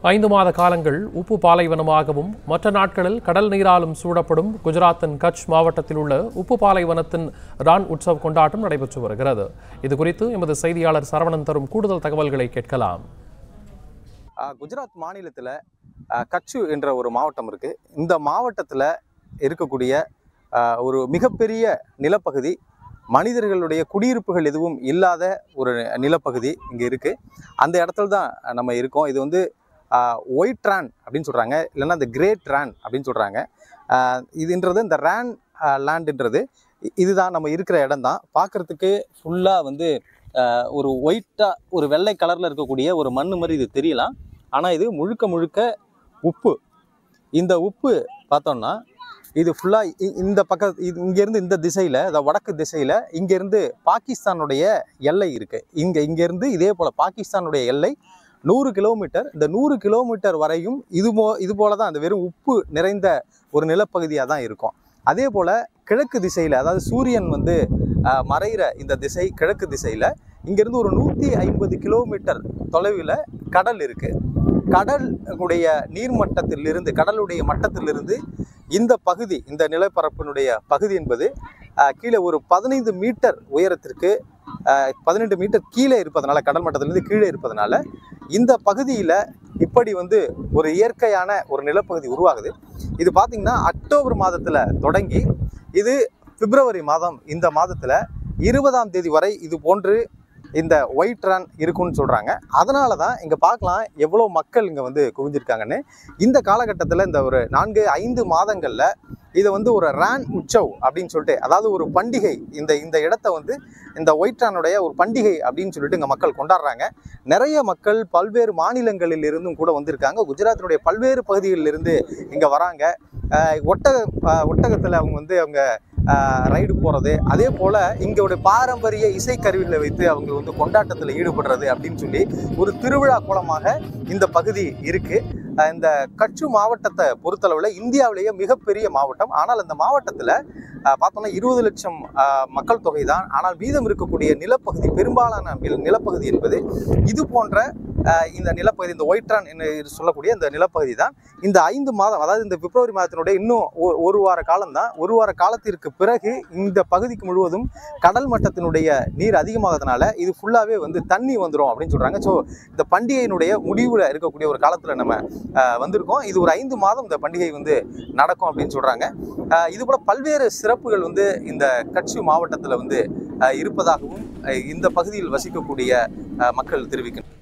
ஐந்து மாத காலங்கள் உப்பு பாலைவனமாகவும் மற்ற நாட்களில் கடல் நீராலும் சூழப்படும் குஜராத்தின் கட்ச் மாவட்டத்தில் உள்ள உப்பு பாலைவனத்தின் ரான் உற்சவ் கொண்டாட்டம் நடைபெற்று வருகிறது இது குறித்து எமது செய்தியாளர் சரவணன் தரும் கூடுதல் தகவல்களை கேட்கலாம் ஆஹ் குஜராத் மாநிலத்தில் கச்சு என்ற ஒரு மாவட்டம் இருக்கு இந்த மாவட்டத்தில் இருக்கக்கூடிய ஆஹ் ஒரு மிகப்பெரிய நிலப்பகுதி மனிதர்களுடைய குடியிருப்புகள் எதுவும் இல்லாத ஒரு நிலப்பகுதி இங்கே இருக்கு அந்த இடத்துல தான் நம்ம இருக்கோம் இது வந்து ஒயிட் ரேன் அப்படின்னு சொல்கிறாங்க இல்லைன்னா இந்த கிரேட் ரேன் அப்படின்னு சொல்கிறாங்க இதுன்றது இந்த ரேன் லேண்டுன்றது இ- இதுதான் நம்ம இருக்கிற இடம் தான் பார்க்குறதுக்கு ஃபுல்லாக வந்து ஆஹ் ஒரு ஒயிட்டாக ஒரு வெள்ளை கலரில் இருக்கக்கூடிய ஒரு மண் மாதிரி இது தெரியலாம் ஆனால் இது முழுக்க முழுக்க உப்பு இந்த உப்பு பார்த்தோம்னா இது ஃபுல்லாக இந்த பக்க இது இங்கேருந்து இந்த திசையில் இந்த வடக்கு திசையில் இங்கேருந்து பாகிஸ்தானுடைய எல்லை இருக்குது இங்கே இங்கேருந்து இதே போல் பாகிஸ்தானுடைய எல்லை நூறு கிலோமீட்டர் இந்த நூறு கிலோமீட்டர் வரையும் இது போ இது போல தான் அந்த வெறும் உப்பு நிறைந்த ஒரு நிலப்பகுதியாக தான் இருக்கும் அதே போல் கிழக்கு திசையில் அதாவது சூரியன் வந்து ஆஹ், மறைகிற இந்த திசை கிழக்கு திசையில் இங்கேருந்து ஒரு நூற்றி ஐம்பது கிலோமீட்டர் தொலைவில் கடல் இருக்குது கடல் உடைய நீர்மட்டத்திலிருந்து கடலுடைய மட்டத்திலிருந்து இந்த பகுதி இந்த நிலப்பரப்பினுடைய பகுதி என்பது ஆஹ், கீழே ஒரு பதினைந்து மீட்டர் உயரத்திற்கு பதினெட்டு மீட்டர் கீழே இருப்பதனால கடல் மட்டத்திலிருந்து கீழே இருப்பதனால இந்த பகுதியில் இப்படி வந்து ஒரு இயற்கையான ஒரு நிலப்பகுதி உருவாகுது இது பார்த்திங்கன்னா அக்டோபர் மாதத்தில் தொடங்கி இது பிப்ரவரி மாதம் இந்த மாதத்தில் இருபதாம் தேதி வரை இது போன்று இந்த ஒயிட் ரன் இருக்குன்னு சொல்கிறாங்க அதனால தான் இங்கே பார்க்கலாம் எவ்வளோ மக்கள் இங்கே வந்து குவிஞ்சிருக்காங்கன்னு இந்த காலகட்டத்தில் இந்த ஒரு நான்கு ஐந்து மாதங்களில் இதை வந்து ஒரு ரேன் உற்சவ் அப்படின்னு சொல்லிட்டு அதாவது ஒரு பண்டிகை இந்த இந்த இடத்த வந்து இந்த ஒயிட் ரானுடைய ஒரு பண்டிகை அப்படின்னு சொல்லிட்டு இங்கே மக்கள் கொண்டாடுறாங்க நிறைய மக்கள் பல்வேறு மாநிலங்களில் இருந்தும் கூட வந்திருக்காங்க குஜராத்தினுடைய பல்வேறு பகுதிகளில் இருந்து இங்கே வராங்க அஹ் ஒட்டக அஹ் ஒட்டகத்தில் அவங்க வந்து அவங்க ரைடு போகிறது அதே போல் இங்கோடைய பாரம்பரிய இசைக்கருவிகளை வைத்து அவங்க வந்து கொண்டாட்டத்தில் ஈடுபடுறது அப்படின்னு சொல்லி ஒரு திருவிழா கோலமாக இந்த பகுதி இருக்குது இந்த கச்சு மாவட்டத்தை பொறுத்தளவில் இந்தியாவிலேயே மிகப்பெரிய மாவட்டம் ஆனால் இந்த மாவட்டத்தில் பார்த்தோம்னா இருபது லட்சம் அஹ், மக்கள் தொகை தான் ஆனால் மீதம் இருக்கக்கூடிய நிலப்பகுதி பெரும்பாலான நில- நிலப்பகுதி என்பது இது போன்ற அஹ், இந்த நிலப்பகுதி இந்த ஒயிட்ரான் என்று சொல்லக்கூடிய இந்த நிலப்பகுதி தான் இந்த ஐந்து மாதம் அதாவது இந்த பிப்ரவரி மாதத்தினுடைய இன்னும் ஒ- ஒரு வார காலம்தான் ஒரு வார காலத்திற்கு பிறகு இந்த பகுதிக்கு முழுவதும் கடல் மட்டத்தினுடைய நீர் அதிகமாகிறதுனால இது ஃபுல்லாகவே வந்து தண்ணி வந்துடும் அப்படின்னு சொல்கிறாங்க ஸோ இந்த பண்டிகையினுடைய முடிவில் இருக்கக்கூடிய ஒரு காலத்தில் நம்ம அஹ், வந்திருக்கோம் இது ஒரு ஐந்து மாதம் இந்த பண்டிகை வந்து நடக்கும் அப்படின்னு சொல்கிறாங்க இது போல பல்வேறு சிறப்புகள் வந்து இந்த கட்சி மாவட்டத்தில் வந்து அஹ், இருப்பதாகவும் அஹ், இந்த பகுதியில் வசிக்கக்கூடிய அஹ், மக்கள் தெரிவிக்கின்றனர்